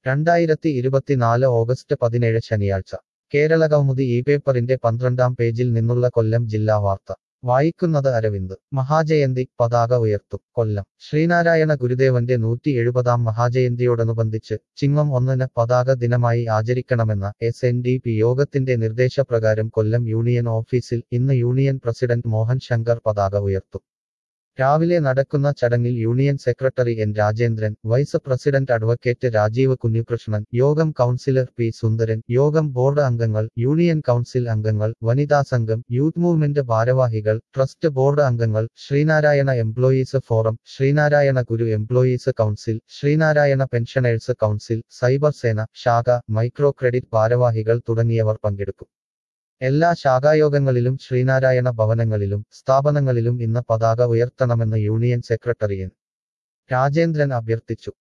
രണ്ടായിരത്തി ഇരുപത്തിനാല് ഓഗസ്റ്റ് പതിനേഴ് ശനിയാഴ്ച കേരളകൗമുദി ഈ പേപ്പറിന്റെ പന്ത്രണ്ടാം പേജിൽ നിന്നുള്ള കൊല്ലം ജില്ലാ വാർത്ത വായിക്കുന്നത് അരവിന്ദ് മഹാജയന്തി പതാക ഉയർത്തും കൊല്ലം ശ്രീനാരായണ ഗുരുദേവന്റെ നൂറ്റി എഴുപതാം മഹാജയന്തിയോടനുബന്ധിച്ച് ചിങ്ങം ഒന്നിന് പതാക ദിനമായി ആചരിക്കണമെന്ന എസ് എൻ ഡി പി യോഗത്തിന്റെ നിർദ്ദേശപ്രകാരം കൊല്ലം യൂണിയൻ ഓഫീസിൽ ഇന്ന് യൂണിയൻ പ്രസിഡന്റ് മോഹൻ ശങ്കർ പതാക ഉയർത്തും രാവിലെ നടക്കുന്ന ചടങ്ങിൽ union secretary N Rajendran vice president advocate Rajeev Kunhikrishnan യോഗം കൗൺസിലർ പി സുന്ദരൻ യോഗം ബോർഡ് അംഗങ്ങൾ യൂണിയൻ കൗൺസിൽ അംഗങ്ങൾ വനിതാ സംഘം യൂത്ത് മൂവ്മെന്റ് ഭാരവാഹികൾ ട്രസ്റ്റ് ബോർഡ് അംഗങ്ങൾ Sree Narayana employees forum Sree Narayana Guru employees council Sree Narayana pensioners council cyber Sena ശാഖ മൈക്രോ ക്രെഡിറ്റ് ഭാരവാഹികൾ തുടങ്ങിയവർ പങ്കെടുക്കും എല്ലാ ശാഖായോഗങ്ങളിലും ശ്രീനാരായണ ഭവനങ്ങളിലും സ്ഥാപനങ്ങളിലും ഇന്ന് പതാക ഉയർത്തണമെന്ന് യൂണിയൻ സെക്രട്ടറി എൻ രാജേന്ദ്രൻ അഭ്യർത്ഥിച്ചു